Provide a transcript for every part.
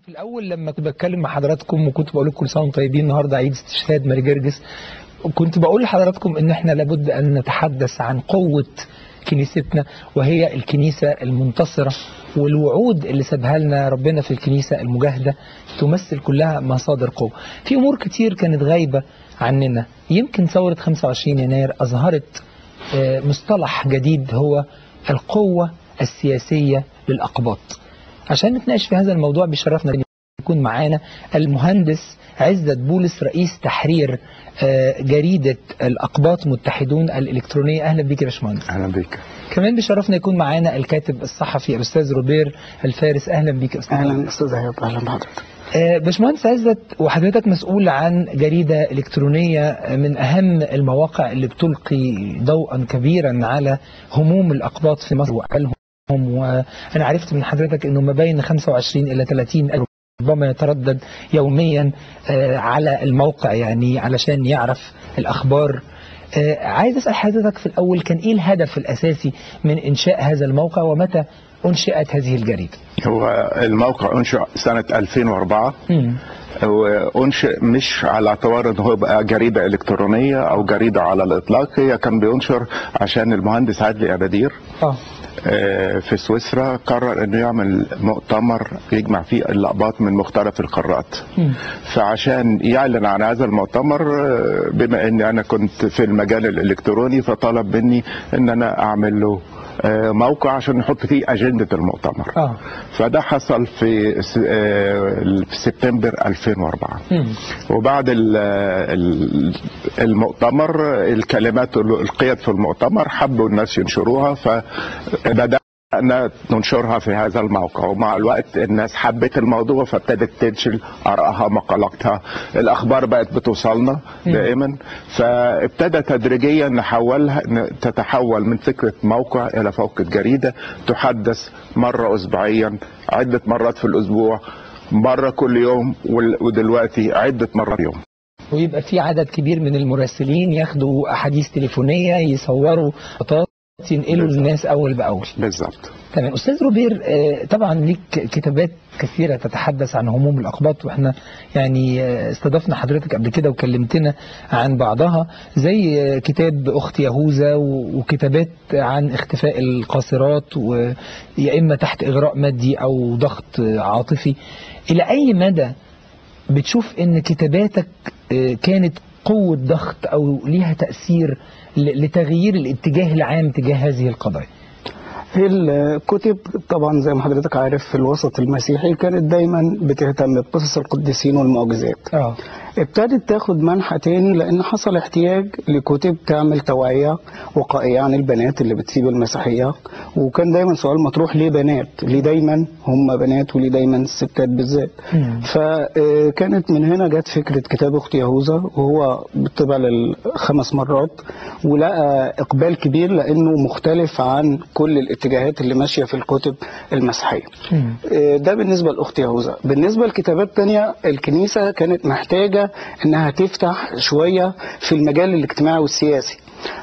في الاول لما كنت بتكلم مع حضراتكم وكنت بقول لكم كل سنه وانتم طيبين النهارده عيد استشهاد ماري جرجس كنت بقول لحضراتكم ان احنا لابد ان نتحدث عن قوه كنيستنا وهي الكنيسه المنتصره والوعود اللي سابها لنا ربنا في الكنيسه المجاهده تمثل كلها مصادر قوه. في امور كتير كانت غايبه عننا يمكن ثوره 25 يناير اظهرت آه، مصطلح جديد هو القوه السياسيه للاقباط. عشان نتناقش في هذا الموضوع بيشرفنا ان يكون معانا المهندس عزت بولس رئيس تحرير آه، جريدة الأقباط متحدون الإلكترونية أهلا بك يا باشمهندس اهلا بيك كمان بيشرفنا يكون معانا الكاتب الصحفي الأستاذ روبير الفارس أهلا بك يا أستاذ اهلا استاذ ايهاب اهلا بحضرتك آه، باشمهندس عزت وحضرتك مسؤول عن جريدة إلكترونية من أهم المواقع اللي بتلقي ضوءا كبيرا على هموم الأقباط في مصر وأحوالهم وأنا عرفت من حضرتك أنه ما بين 25 إلى 30 ألف ربما يتردد يوميا آه، على الموقع يعني علشان يعرف الأخبار آه، عايز أسأل حضرتك في الأول كان إيه الهدف الأساسي من إنشاء هذا الموقع ومتى أنشئت هذه الجريدة؟ هو الموقع انشئ سنة 2004 مم. وانشئ مش على اعتبار ان هو بقى جريدة الكترونية او جريدة على الاطلاق هي كان بينشر عشان المهندس عادلي ابادير آه آه، في سويسرا قرر انه يعمل مؤتمر يجمع فيه الاقباط من مختلف القارات مم. فعشان يعلن عن هذا المؤتمر آه، بما اني انا كنت في المجال الالكتروني فطلب مني ان انا اعمل له آه، موقع عشان نحط فيه اجنده المؤتمر آه فده حصل في س- آه، في سبتمبر 2004 مم. وبعد ال- ال- المؤتمر الكلمات اللي القيت في المؤتمر حبوا الناس ينشروها فبدأنا ننشرها في هذا الموقع ومع الوقت الناس حبت الموضوع فابتدت تنشر آرائها مقالاتها الأخبار بقت بتوصلنا دائما فابتدى تدريجيا نحولها ن- تتحول من فكرة موقع إلى فوق جريدة تحدث مرة أسبوعيا عدة مرات في الأسبوع مرة كل يوم وال- ودلوقتي عدة مرات في اليوم ويبقى في عدد كبير من المراسلين ياخدوا احاديث تليفونيه يصوروا خطوات ينقلوا للناس اول باول بالظبط تمام استاذ روبير آه، طبعا ليك كتابات كثيره تتحدث عن هموم الاقباط واحنا يعني آه، استضفنا حضرتك قبل كده وكلمتنا عن بعضها زي آه، كتاب اخت يهوذا و- وكتابات عن اختفاء القاصرات ويا اما تحت اغراء مادي او ضغط آه، عاطفي الى اي مدى بتشوف ان كتاباتك آه، كانت قوة ضغط او ليها تأثير ل- لتغيير الاتجاه العام تجاه هذه القضايا هي الكتب طبعا زي ما حضرتك عارف في الوسط المسيحي كانت دايما بتهتم بقصص القديسين والمعجزات اه ابتدت تاخد منحى تاني لان حصل احتياج لكتب تعمل توعية وقائية عن البنات اللي بتسيب المسيحية وكان دايما سؤال مطروح ليه بنات ليه دايما هم بنات وليه دايما الستات بالذات مم. فكانت من هنا جت فكرة كتاب أخت يهوذا وهو بالطبع للخمس مرات ولقى إقبال كبير لأنه مختلف عن كل الاتجاهات اللي ماشية في الكتب المسيحية مم. آه، ده بالنسبة لأخت يهوذا بالنسبة لكتابات تانية الكنيسة كانت محتاجة إنها تفتح شوية في المجال الاجتماعي والسياسي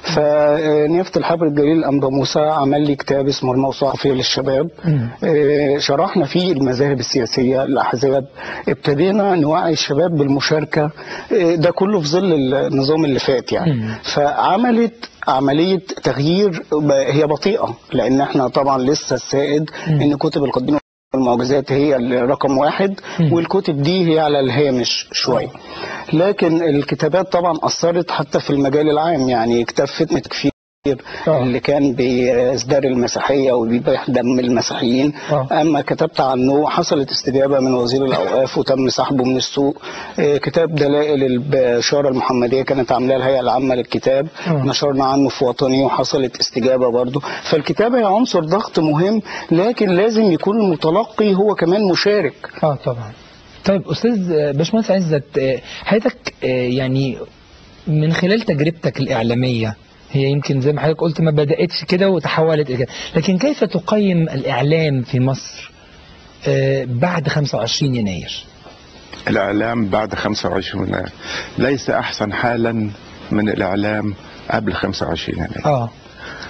فنيافة الحبر الجليل الأنبا موسى عمل لي كتاب اسمه الموسوعة الصحفية للشباب مم. آه، شرحنا فيه المذاهب السياسية الأحزاب ابتدينا نوعي الشباب بالمشاركة آه، ده كله في ظل النظام اللي فات يعني مم. فعملت عملية تغيير ب- هي بطيئة لأن احنا طبعا لسه السائد مم. إن كتب القديمة المعجزات هي رقم واحد مم. والكتب دي هي على الهامش شوية لكن الكتابات طبعا أثرت حتى في المجال العام يعني كتاب فتنة تكفير آه. اللي كان بيزدري المسيحية وبيبيح دم المسيحيين آه. أما كتبت عنه حصلت استجابة من وزير الأوقاف وتم سحبه من السوق آه، كتاب دلائل البشارة المحمدية كانت عاملاه الهيئة العامة للكتاب آه. نشرنا عنه في وطني وحصلت استجابة برضه فالكتابة هي عنصر ضغط مهم لكن لازم يكون المتلقي هو كمان مشارك اه طبعا طيب استاذ آه، باشمهندس عزت آه، حضرتك آه، يعني من خلال تجربتك الاعلاميه هي يمكن زي ما حضرتك قلت ما بداتش كده وتحولت الى كده لكن كيف تقيم الاعلام في مصر آه، بعد 25 يناير الإعلام بعد 25 يناير ليس أحسن حالا من الإعلام قبل 25 يناير اه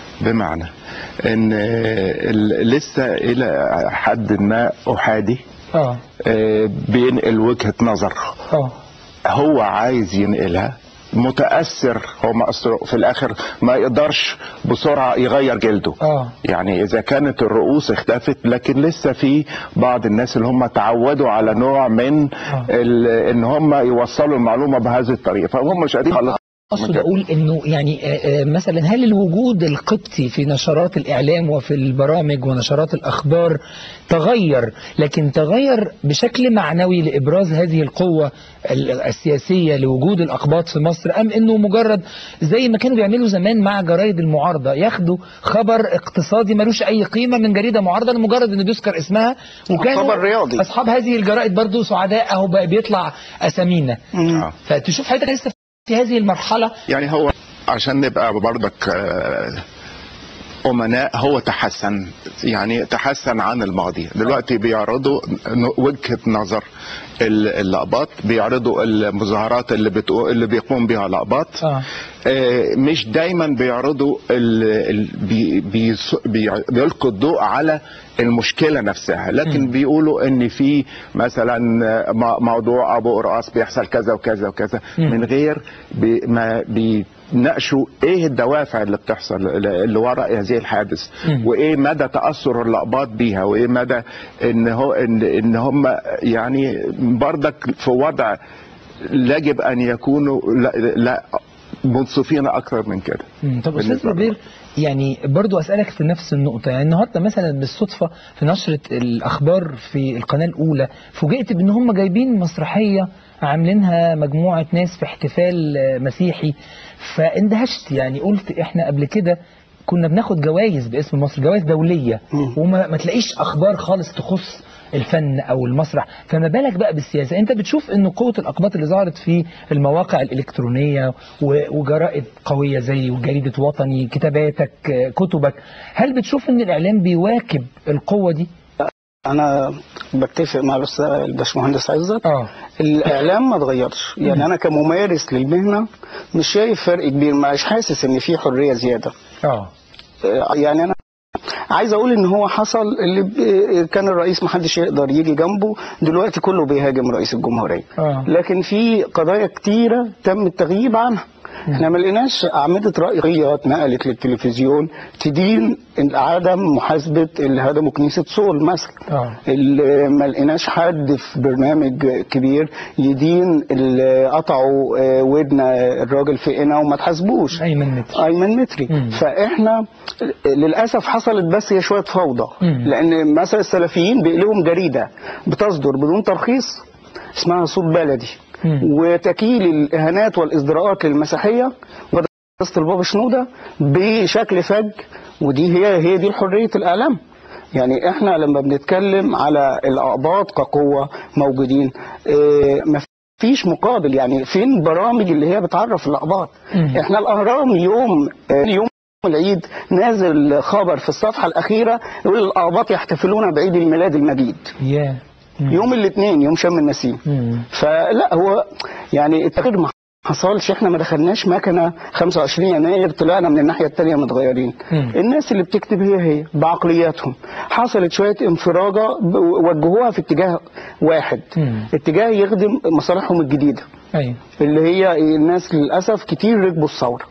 بمعنى ان ال- لسه الى حد ما احادي اه آه، بينقل وجهة نظر اه هو عايز ينقلها متأثر هو مأثر في الآخر ما يقدرش بسرعة يغير جلده اه يعني إذا كانت الرؤوس اختفت لكن لسه في بعض الناس اللي هم تعودوا على نوع من ال- إن هم يوصلوا المعلومة بهذه الطريقة فهم مش قادرين يخلصوا من اقصد كده. اقول انه يعني آه، آه، مثلا هل الوجود القبطي في نشرات الاعلام وفي البرامج ونشرات الاخبار تغير لكن تغير بشكل معنوي لابراز هذه القوه ال- السياسيه لوجود الاقباط في مصر ام انه مجرد زي ما كانوا بيعملوا زمان مع جرايد المعارضه ياخدوا خبر اقتصادي ملوش اي قيمه من جريده معارضه لمجرد انه بيذكر اسمها وكانوا خبر رياضي. اصحاب هذه الجرائد برضو سعداء اهو بقى بيطلع اسامينا آه. فتشوف حضرتك لسه في هذه المرحله يعني هو عشان نبقى برضك آه، أمناء هو تحسن يعني تحسن عن الماضي دلوقتي بيعرضوا ن- وجهة نظر ال- الأقباط بيعرضوا المظاهرات اللي بتقو اللي بيقوم بها الأقباط اه آه، مش دايما بيعرضوا ال... ال... بي... بيص- بي... بيلقوا الضوء على المشكله نفسها لكن مم. بيقولوا ان في مثلا م- موضوع ابو قرقاص بيحصل كذا وكذا وكذا مم. من غير بي... ما بيناقشوا ايه الدوافع اللي بتحصل اللي وراء هذه الحادث مم. وايه مدى تاثر الاقباط بيها وايه مدى ان هو ان ان هم يعني برضك في وضع يجب ان يكونوا لا, لا منصفين اكثر من كده مم. طب استاذ بالنسبة ربير يعني برضو اسالك في نفس النقطه يعني النهارده مثلا بالصدفه في نشره الاخبار في القناه الاولى فوجئت بان هم جايبين مسرحيه عاملينها مجموعه ناس في احتفال آه، مسيحي فاندهشت يعني قلت احنا قبل كده كنا بناخد جوائز باسم مصر جوائز دوليه مم. وما ما تلاقيش اخبار خالص تخص الفن او المسرح فما بالك بقى بالسياسه انت بتشوف ان قوه الاقباط اللي ظهرت في المواقع الالكترونيه و- وجرائد قويه زي جريده وطني كتاباتك آه، كتبك هل بتشوف ان الاعلام بيواكب القوه دي انا بتفق مع بس الباشمهندس عزت اه الاعلام ما اتغيرش يعني انا كممارس للمهنه مش شايف فرق كبير مش حاسس ان في حريه زياده اه آه، يعني انا عايز اقول ان هو حصل اللي ب- كان الرئيس محدش يقدر يجي جنبه دلوقتي كله بيهاجم رئيس الجمهوريه اه لكن في قضايا كتيره تم التغييب عنها احنا ما لقيناش اعمده رأيات نقلت للتلفزيون تدين عدم محاسبه اللي هدموا كنيسه سول مثلا اه اللي ما لقيناش حد في برنامج كبير يدين اللي قطعوا آه، ودن الراجل في قنا وما تحاسبوش ايمن متر ايمن متري مم. فاحنا للاسف حصلت بس هي شويه فوضى مم. لان مثلا السلفيين بيقلهم جريده بتصدر بدون ترخيص اسمها صوت بلدي مم. وتكيل الاهانات والازدراءات للمسيحيه وقصه البابا شنوده بشكل فج ودي هي هي دي حريه الاعلام يعني احنا لما بنتكلم على الاقباط كقوه موجودين اه ما فيش مقابل يعني فين برامج اللي هي بتعرف الاقباط مم. احنا الاهرام يوم اه يوم العيد نازل خبر في الصفحه الاخيره يقول الاقباط يحتفلون بعيد الميلاد المجيد يا مم. يوم الاثنين يوم شم النسيم مم. فلا هو يعني التغيير ما حصلش احنا ما دخلناش مكنه 25 يناير طلعنا من الناحيه الثانيه متغيرين مم. الناس اللي بتكتب هي هي بعقلياتهم حصلت شويه انفراجه ب- وجهوها في اتجاه واحد مم. اتجاه يخدم مصالحهم الجديده ايوه اللي هي الناس للاسف كتير ركبوا الثوره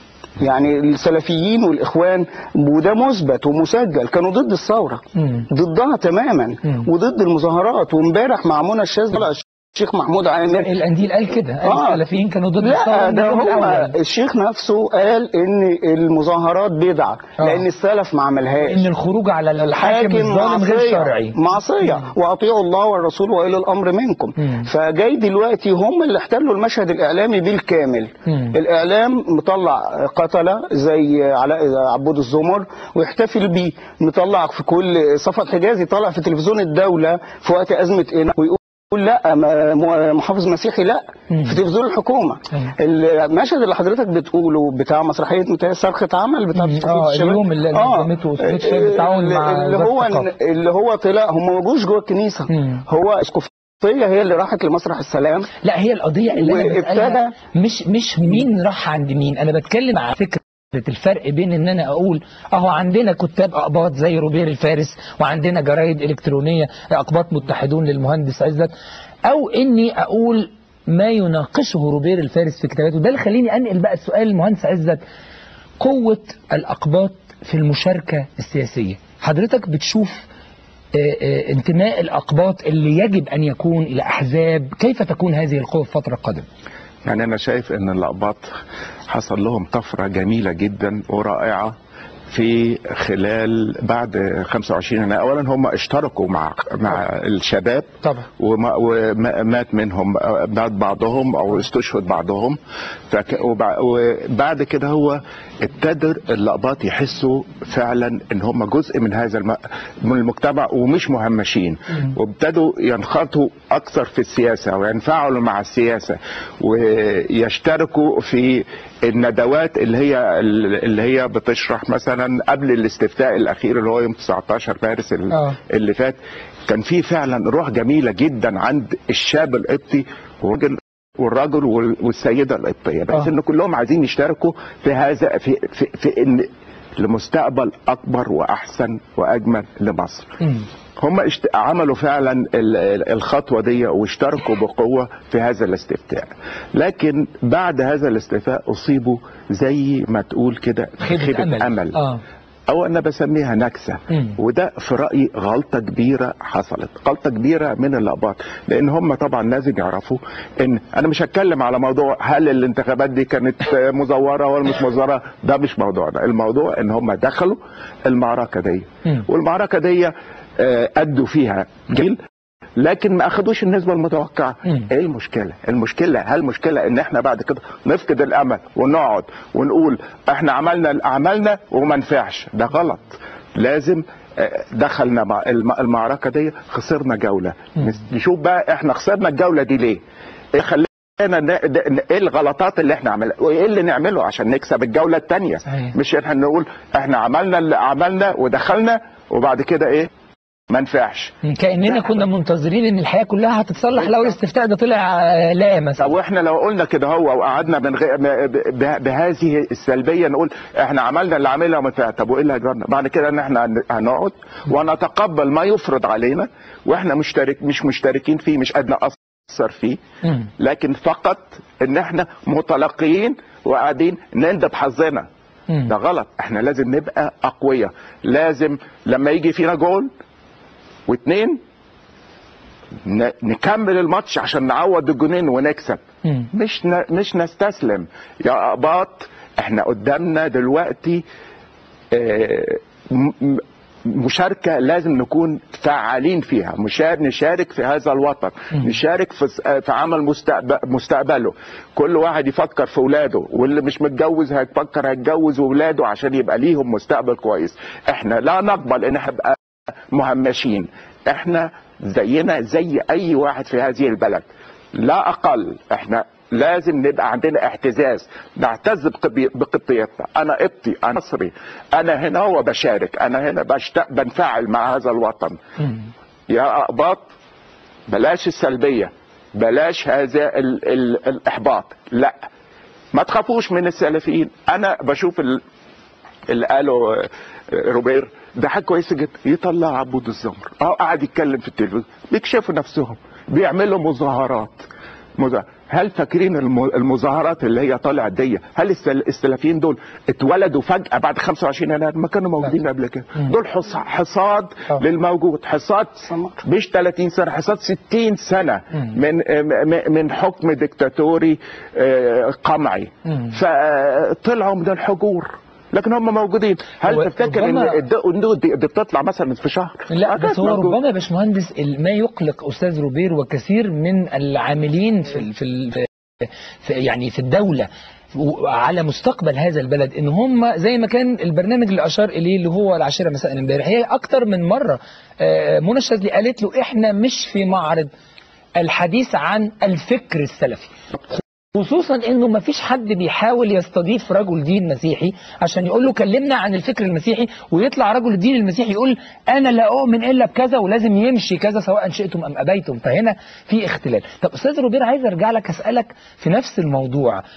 يعني السلفيين والاخوان وده مثبت ومسجل كانوا ضد الثوره مم. ضدها تماما مم. وضد المظاهرات وامبارح مع منى الشاذلي طلع الشيخ محمود عامر القنديل قال كده قال آه. السلفيين كانوا ضد لا الثورة من ده اليوم هو الأول. الشيخ نفسه قال ان المظاهرات بدعه آه. لان السلف ما عملهاش ان الخروج على الحاكم الظالم غير شرعي معصيه واطيعوا الله والرسول واولي الامر منكم مم. فجاي دلوقتي هم اللي احتلوا المشهد الاعلامي بالكامل مم. الاعلام مطلع قتله زي علاء عبود الزمر ويحتفل بيه مطلع في كل صفحه حجازي طالع في تلفزيون الدوله في وقت ازمه قنا ويقول لا ما- م- محافظ مسيحي لا مم. في تلفزيون الحكومه أيوة. المشهد اللي حضرتك بتقوله بتاع مسرحيه متى صرخه عمل بتاع مم. صفحة آه، الشباب. اليوم اللي نظمته أسرة الشباب بالتعاون اللي- مع اللي وزارة هو الثقافة. اللي هو طلع هم ما جوش جوه الكنيسه مم. هو اسقفيه هي اللي راحت لمسرح السلام لا هي القضية اللي أنا وابتدى- بسألها مش مش مين راح عند مين أنا بتكلم على فكرة الفرق بين ان انا اقول اهو عندنا كتاب اقباط زي روبير الفارس وعندنا جرايد الكترونيه اقباط متحدون للمهندس عزت او اني اقول ما يناقشه روبير الفارس في كتاباته ده اللي خليني انقل بقى السؤال للمهندس عزت قوه الاقباط في المشاركه السياسيه حضرتك بتشوف آه، آه، انتماء الاقباط اللي يجب ان يكون الى احزاب كيف تكون هذه القوه في الفتره القادمه يعني انا شايف ان الاقباط حصل لهم طفره جميله جدا ورائعه في خلال بعد 25 يناير اولا هم اشتركوا مع مع الشباب طبعا وما- ومات منهم مات بعضهم او استشهد بعضهم فك- وبع- وبعد كده هو ابتدى اللقباط يحسوا فعلا ان هم جزء من هذا الم... من المجتمع ومش مهمشين وابتدوا ينخرطوا اكثر في السياسه وينفعلوا مع السياسه ويشتركوا في الندوات اللي هي اللي هي بتشرح مثلا قبل الاستفتاء الاخير اللي هو يوم 19 مارس ال- آه. اللي فات كان في فعلا روح جميله جدا عند الشاب القبطي والراجل والرجل وال- والسيده القبطيه بس آه. ان كلهم عايزين يشتركوا في هذا في في, في ان لمستقبل اكبر واحسن واجمل لمصر مم. هم اشت... عملوا فعلا ال- ال- الخطوه دي واشتركوا بقوه في هذا الاستفتاء لكن بعد هذا الاستفتاء اصيبوا زي ما تقول كده خيبه امل, امل اه او انا بسميها نكسه مم. وده في رايي غلطه كبيره حصلت غلطه كبيره من الاقباط لان هم طبعا لازم يعرفوا ان انا مش هتكلم على موضوع هل الانتخابات دي كانت مزوره ولا مش مزوره ده مش موضوعنا الموضوع ان هم دخلوا المعركه دي مم. والمعركه دي آه، ادوا فيها جيل لكن ما اخدوش النسبه المتوقعه مم. ايه المشكله المشكله هل المشكله ان احنا بعد كده نفقد الامل ونقعد ونقول احنا عملنا عملنا وما نفعش ده غلط لازم آه، دخلنا مع الم- المعركه دي خسرنا جوله مم. نس- نشوف بقى احنا خسرنا الجوله دي ليه ايه خلانا ن- د- ن- ايه الغلطات اللي احنا عملناها وايه اللي نعمله عشان نكسب الجوله الثانيه صحيح. مش احنا نقول احنا عملنا اللي عملنا ودخلنا وبعد كده ايه ما نفعش كاننا كنا منتظرين ان الحياه كلها هتتصلح لو الاستفتاء ده طلع آه، لا مثلا طب واحنا لو قلنا كده هو وقعدنا من غير م- ب- بهذه السلبيه نقول احنا عملنا اللي عملنا وما نفع. طب وايه اللي هيجرنا؟ بعد كده ان احنا هن- هنقعد ونتقبل ما يفرض علينا واحنا مشترك مش مشتركين فيه مش قادر ناثر فيه مم. لكن فقط ان احنا متلقيين وقاعدين نندب حظنا مم. ده غلط احنا لازم نبقى اقوياء لازم لما يجي فينا جول واثنين ن- نكمل الماتش عشان نعوض الجونين ونكسب مم. مش ن... مش نستسلم يا اباط احنا قدامنا دلوقتي آه، م- م- مشاركة لازم نكون فعالين فيها مشار نشارك في هذا الوطن مم. نشارك في, س- في عمل مستقبل مستقبله كل واحد يفكر في ولاده واللي مش متجوز هيفكر هيتجوز ولاده عشان يبقى ليهم مستقبل كويس احنا لا نقبل ان احنا نبقى مهمشين احنا زينا زي اي واحد في هذه البلد لا اقل احنا لازم نبقى عندنا اعتزاز نعتز بقبي- بقبطيتنا انا قبطي انا مصري انا هنا هو بشارك انا هنا بشت... بنفعل مع هذا الوطن مم. يا اقباط بلاش السلبيه بلاش هذا ال... ال... الاحباط لا ما تخافوش من السلفيين انا بشوف ال... اللي قاله آه، روبير ده حاجه كويسه جدا يطلع عبود الزمر اه قاعد يتكلم في التلفزيون بيكشفوا نفسهم بيعملوا مظاهرات مظا- هل فاكرين الم- المظاهرات اللي هي طالعه دي هل السل- السلفيين دول اتولدوا فجاه بعد 25 يناير ما كانوا موجودين قبل كده مم. دول حص- حصاد آه. للموجود حصاد ثمر. مش 30 سنه حصاد 60 سنه مم. من م- من حكم ديكتاتوري آه، قمعي مم. فطلعوا من الحجور لكن هم موجودين هو هل تفتكر ان ربما- الد- النود دي دي بتطلع مثلا في شهر لا ما كانت بس هو موجودة. ربما يا باشمهندس ال- ما يقلق استاذ روبير وكثير من العاملين في ال- في ال- في يعني في الدوله و- على مستقبل هذا البلد ان هم زي ما كان البرنامج اللي اشار اليه اللي هو العاشره مساء امبارح هي اكتر من مره آه، منى الشاذلي قالت له احنا مش في معرض الحديث عن الفكر السلفي خصوصا انه ما فيش حد بيحاول يستضيف رجل دين مسيحي عشان يقول له كلمنا عن الفكر المسيحي ويطلع رجل الدين المسيحي يقول انا لا اؤمن الا بكذا ولازم يمشي كذا سواء شئتم ام ابيتم فهنا في اختلال طب استاذ روبير عايز ارجع لك اسالك في نفس الموضوع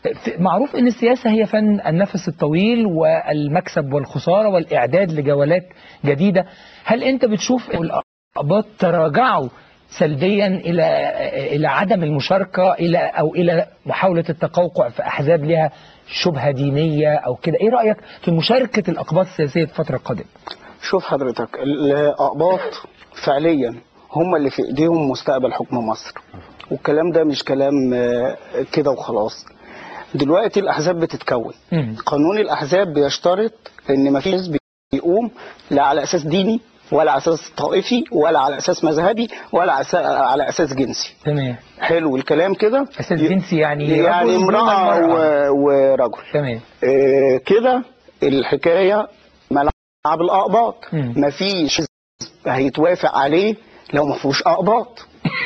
في- معروف ان السياسه هي فن النفس الطويل والمكسب والخساره والاعداد لجولات جديده هل انت بتشوف الاقباط تراجعوا سلبيا الى الى عدم المشاركه الى او الى محاوله التقوقع في احزاب لها شبهه دينيه او كده ايه رايك في مشاركه الاقباط السياسيه في الفتره القادمه شوف حضرتك الأقباط فعليا هم اللي في ايديهم مستقبل حكم مصر والكلام ده مش كلام آه، كده وخلاص دلوقتي الاحزاب بتتكون مم. قانون الاحزاب بيشترط ان ما فيش حزب يقوم لا على اساس ديني ولا على اساس طائفي ولا على اساس مذهبي ولا على أساس- على اساس جنسي تمام حلو الكلام كده اساس جنسي يعني يعني رجل دون امراه المرأة. و- ورجل تمام آه، كده الحكايه ملعب الاقباط مم. مفيش حزب هيتوافق عليه لو ما فيهوش اقباط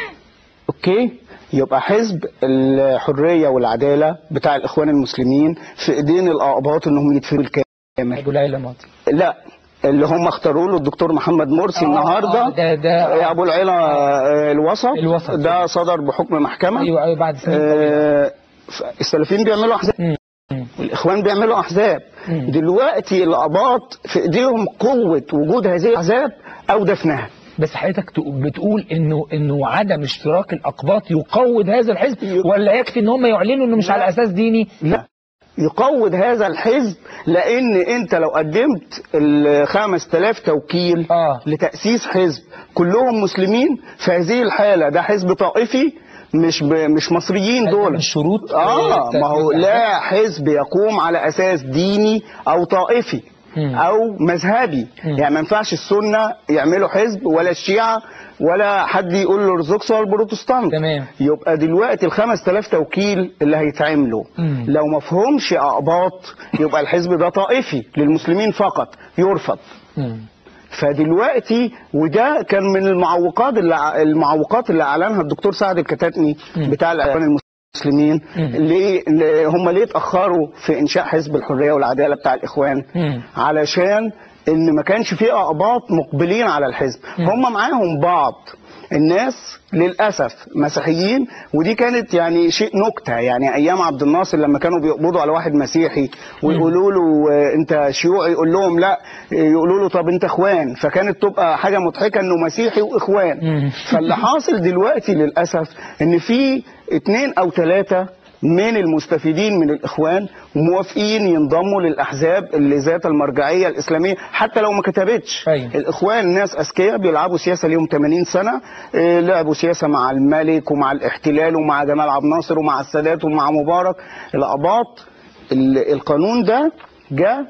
اوكي يبقى حزب الحريه والعداله بتاع الاخوان المسلمين في ايدين الاقباط انهم يدفعوا الكامل ابو ليلى ماضي لا اللي هم اختاروا له الدكتور محمد مرسي آه، النهارده آه، ده ده آه، ابو العلا آه، الوسط الوسط. ده صدر بحكم محكمه ايوه ايوه بعد سنين طويلة. آه، ف- السلفيين بيعملوا احزاب مم. مم. والاخوان بيعملوا احزاب مم. دلوقتي الاباط في ايديهم قوه وجود هذه الاحزاب او دفنها بس حضرتك تق- بتقول انه انه عدم اشتراك الاقباط يقوض هذا الحزب ولا يكفي ان هم يعلنوا انه مش لا. على اساس ديني لا يقوض هذا الحزب لان انت لو قدمت ال 5000 توكيل اه لتاسيس حزب كلهم مسلمين في هذه الحاله ده حزب طائفي مش ب... مش مصريين من دول شروط اه ما هو تأسيس لا حزب يقوم على اساس ديني او طائفي مم. او مذهبي مم. يعني ما ينفعش السنه يعملوا حزب ولا الشيعه ولا حد يقول الارثوذكس ولا البروتستانت تمام يبقى دلوقتي ال 5000 توكيل اللي هيتعملوا مم. لو ما فيهمش اقباط يبقى الحزب ده طائفي للمسلمين فقط يرفض مم. فدلوقتي وده كان من المعوقات اللي المعوقات اللي اعلنها الدكتور سعد الكتاتني مم. بتاع الاخوان المسلمين مم. ليه ليه- هم ليه اتاخروا في انشاء حزب الحريه والعداله بتاع الاخوان مم. علشان ان ما كانش فيه اقباط مقبلين على الحزب مم. هم معاهم بعض الناس للاسف مسيحيين ودي كانت يعني شيء نكته يعني ايام عبد الناصر لما كانوا بيقبضوا على واحد مسيحي ويقولوا له آه، انت شيوعي يقول لهم لا آه، يقولوا له طب انت اخوان فكانت تبقى حاجه مضحكه انه مسيحي واخوان مم. فاللي حاصل دلوقتي للاسف ان في اتنين او ثلاثه من المستفيدين من الاخوان موافقين ينضموا للاحزاب اللي ذات المرجعيه الاسلاميه حتى لو ما كتبتش أيوة. الاخوان ناس اذكياء بيلعبوا سياسه ليهم 80 سنه آه، لعبوا سياسه مع الملك ومع الاحتلال ومع جمال عبد الناصر ومع السادات ومع مبارك الاباط ال- القانون ده جه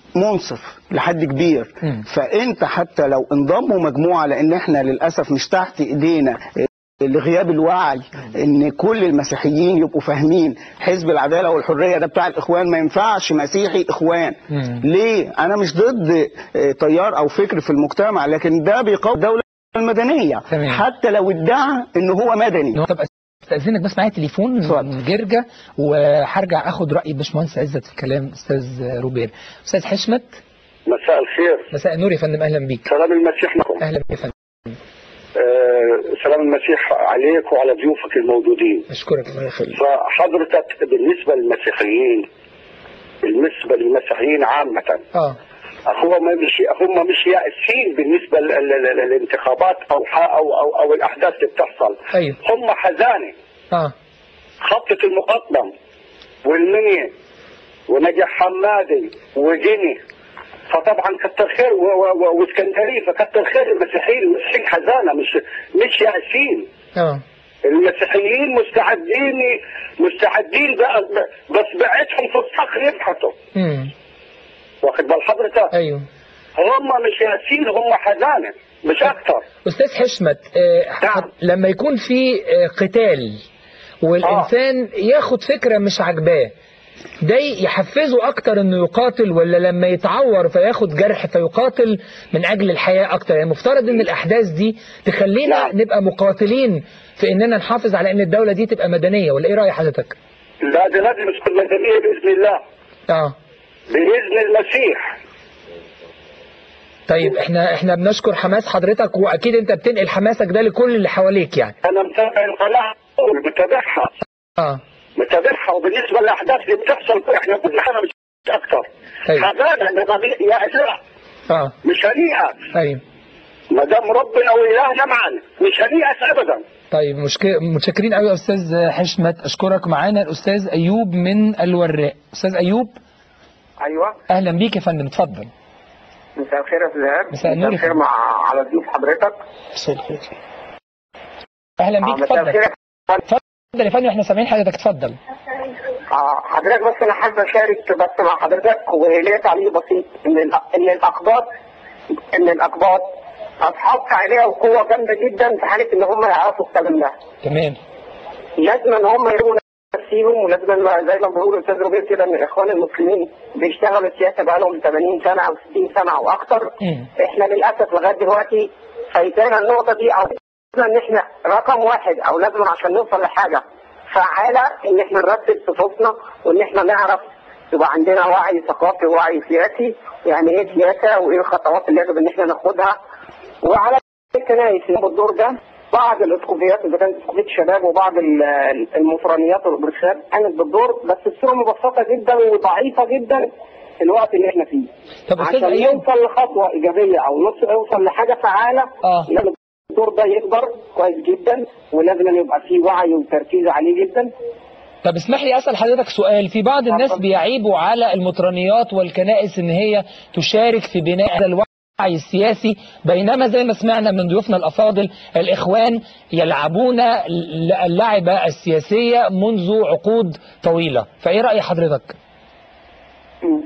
منصف لحد كبير مم. فانت حتى لو انضموا مجموعه لان احنا للاسف مش تحت ايدينا لغياب الوعي ان كل المسيحيين يبقوا فاهمين حزب العداله والحريه ده بتاع الاخوان ما ينفعش مسيحي اخوان مم. ليه انا مش ضد آه، تيار او فكر في المجتمع لكن ده بيقوي الدوله المدنيه تمام. حتى لو ادعى ان هو مدني طب استاذنك بس معايا تليفون اتفضل. من جرجا وهرجع اخد راي باشمهندس عزت في الكلام استاذ روبير استاذ حشمت مساء الخير مساء النور يا فندم اهلا بيك سلام المسيح لكم اهلا بك يا فندم آه سلام المسيح عليك وعلى ضيوفك الموجودين اشكرك الله يخليك فحضرتك بالنسبة للمسيحيين بالنسبة للمسيحيين عامة اه هو ما مش هم مش يائسين بالنسبة لل- لل- للانتخابات أو ح- أو أو, أو الأحداث اللي بتحصل ايوه هم حزانة اه خطة المقدم والمنيا ونجح حمادي وجني فطبعا كتر خير و- و- و- واسكندريه فكتر خير المسيحيين المسيحيين حزانه مش مش يائسين اه المسيحيين مستعدين مستعدين بقى بس بعتهم في الصخر يبحثوا امم واخد بال حضرتك ايوه هم مش يائسين هم حزانه مش اكتر استاذ حشمت آه، نعم. لما يكون في آه، قتال والانسان ياخد فكره مش عاجباه ده يحفزه اكتر انه يقاتل ولا لما يتعور فياخد جرح فيقاتل من اجل الحياه اكتر يعني مفترض ان الاحداث دي تخلينا نعم. نبقى مقاتلين في اننا نحافظ على ان الدوله دي تبقى مدنيه ولا ايه راي حضرتك لا ده لازم تكون مدنيه باذن الله اه باذن المسيح طيب احنا احنا بنشكر حماس حضرتك واكيد انت بتنقل حماسك ده لكل اللي حواليك يعني انا متابع القناه متابعها اه متابعها وبالنسبه للاحداث اللي بتحصل احنا كنا احنا مش اكثر أيوة. حزانه لغبي- يا اسراء اه مش هنيئه ايوه ما دام ربنا والهنا معنا مش هنيئه ابدا طيب مشك... متشكرين قوي يا استاذ حشمت اشكرك معانا الاستاذ ايوب من الوراق استاذ ايوب ايوه اهلا بيك يا فندم اتفضل مساء الخير يا استاذ ايهاب مساء النور يا الخير فندم. مع على ضيوف حضرتك اهلا آه، بيك مساء اتفضل الخير يا فندم. اتفضل يا فندم احنا سامعين حضرتك اتفضل آه، حضرتك بس انا حابب اشارك بس مع حضرتك وليا تعليق بسيط ان الأ- ان الاقباط ان الاقباط اصحاب فعاليه وقوه جامده جدا في حاله ان هم يعرفوا الكلام ده تمام لازم ان هم يرموا نفسيهم ولازم ما- زي ما بيقول الاستاذ ربيع كده ان الاخوان المسلمين بيشتغلوا السياسه بقالهم 80 سنه او 60 سنه او اكتر مم. احنا للاسف لغايه دلوقتي فايتانا النقطه دي او لازم ان احنا رقم واحد او لازم عشان نوصل لحاجه فعاله ان احنا نرتب صفوفنا وان احنا نعرف يبقى عندنا وعي ثقافي ووعي سياسي يعني ايه سياسه وايه الخطوات اللي يجب ان احنا ناخدها وعلى الكنائس الدور ده بعض الاسقفيات اذا كانت اسقفيه الشباب وبعض ال- المفرانيات والبرشات كانت بالدور بس الصوره مبسطه جدا وضعيفه جدا في الوقت اللي احنا فيه طب استاذ عشان ايوب يوصل لخطوه ايجابيه او نص يوصل لحاجه فعاله اه لازم الدور ده يكبر كويس جدا ولازم يبقى فيه وعي وتركيز عليه جدا طب اسمح لي اسال حضرتك سؤال في بعض الناس اتفضل. بيعيبوا على المطرانيات والكنائس ان هي تشارك في بناء هذا الوعي السياسي بينما زي ما سمعنا من ضيوفنا الافاضل الاخوان يلعبون اللعبه السياسيه منذ عقود طويله فايه راي حضرتك مم.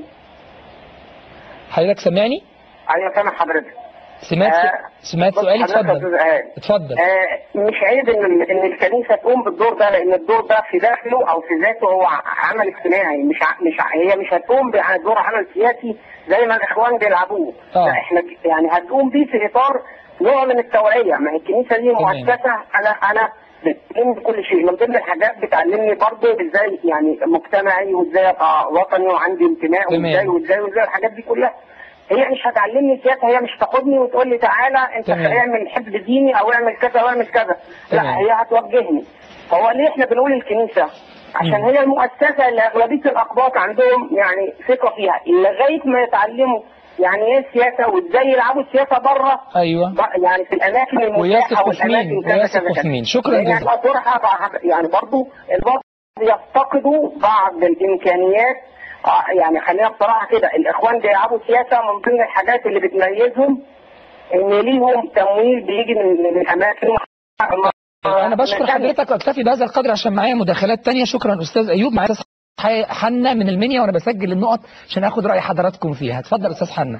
حضرتك سامعني ايوه سامع حضرتك سمعت آه، سمعت بص سؤالي حضرتك يا اتفضل أستاذ إيهاب. اتفضل آه، مش عيب ان ان الكنيسه تقوم بالدور ده لان الدور ده في داخله او في ذاته هو ع- عمل اجتماعي مش ع- مش ع- هي مش هتقوم بدور عمل سياسي زي ما الاخوان بيلعبوه آه. لا احنا ك- يعني هتقوم بيه في اطار نوع من التوعيه ما هي الكنيسه دي تمام. مؤسسه انا انا بتعلمني كل شيء من ضمن الحاجات بتعلمني برضه ازاي يعني مجتمعي وازاي ابقى وطني وعندي انتماء تمام. وازاي وازاي وازاي الحاجات دي كلها هي مش هتعلمني سياسه هي مش تاخدني وتقول لي تعالى انت تمام. اعمل حزب ديني او اعمل كذا واعمل كذا تمام. لا هي هتوجهني هو ليه احنا بنقول الكنيسه عشان مم. هي المؤسسه اللي اغلبيه الاقباط عندهم يعني ثقه فيها لغايه ما يتعلموا يعني ايه السياسه وازاي يلعبوا السياسه بره ايوه يعني في الاماكن المتاحه ويثقوا في مين؟ والاماكن كذا ويثقوا كذا في كذا. مين؟ شكراً لأن جزيلاً. دورها بقى- يعني برضو البعض يفتقدوا بعض الامكانيات آه، يعني خلينا بصراحه كده الاخوان بيلعبوا سياسه من ضمن الحاجات اللي بتميزهم ان ليهم تمويل بيجي من من الاماكن انا بشكر حضرتك واكتفي بهذا القدر عشان معايا مداخلات تانية شكرا استاذ ايوب معايا استاذ ح- حنا من المنيا وانا بسجل النقط عشان اخد راي حضراتكم فيها اتفضل استاذ حنا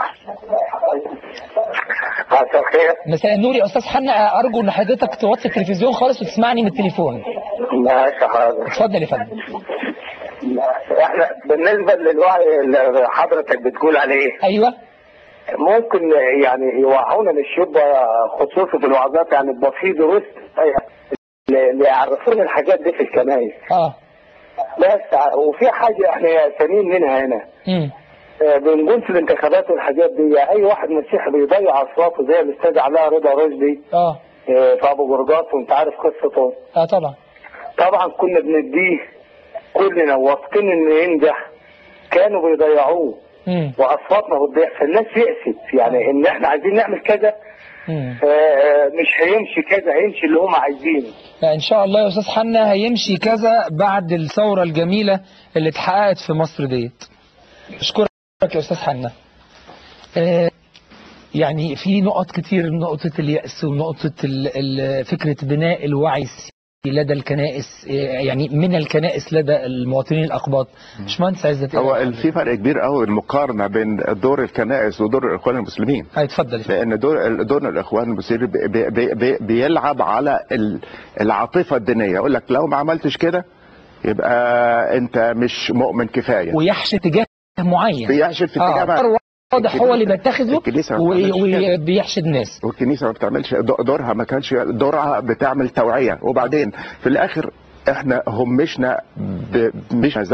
مساء الخير مساء النور يا استاذ حنا ارجو ان حضرتك توطي التلفزيون خالص وتسمعني من التليفون ماشي حاضر اتفضل يا فندم احنا بالنسبه للوعي اللي حضرتك بتقول عليه ايوه ممكن يعني يوعونا للشبه خصوصا في الوعظات يعني يبقى في دروس اللي يعرفونا الحاجات دي في الكنايس اه بس ع- وفي حاجه احنا يأسمين منها هنا امم آه، بنقول في الانتخابات والحاجات دي اي واحد مسيحي بيضيع اصواته زي الاستاذ علاء رضا رشدي اه آه، في ابو جرجاس وانت عارف قصته اه طبعا طبعا كنا بنديه كلنا واثقين انه ينجح كانوا بيضيعوه امم واصواتنا بتضيع فالناس يأست يعني ان احنا عايزين نعمل كذا امم آه، آه، مش هيمشي كذا هيمشي اللي هم عايزينه لا ان شاء الله يا استاذ حنا هيمشي كذا بعد الثوره الجميله اللي اتحققت في مصر ديت اشكرك يا استاذ حنا آه، يعني في نقط كتير نقطة اليأس ونقطة ال- ال- فكرة بناء الوعي السياسي لدى الكنائس آه، يعني من الكنائس لدى المواطنين الأقباط باشمهندس عزت إيه هو رأيك؟ ال- في فرق كبير قوي المقارنه بين دور الكنائس ودور الاخوان المسلمين هيتفضل لان دور دور الاخوان المسلمين بي بي بي بيلعب على ال- العاطفه الدينيه يقول لك لو ما عملتش كده يبقى انت مش مؤمن كفايه ويحشي اتجاه معين بيحشد في اتجاه اه معين. واضح هو اللي بيتخذه الكنيسة ما بتعملش كده. وبيحشد ناس والكنيسه ما بتعملش دو- دورها ما كانش دورها بتعمل توعيه وبعدين في الاخر احنا همشنا ب- مش مزاج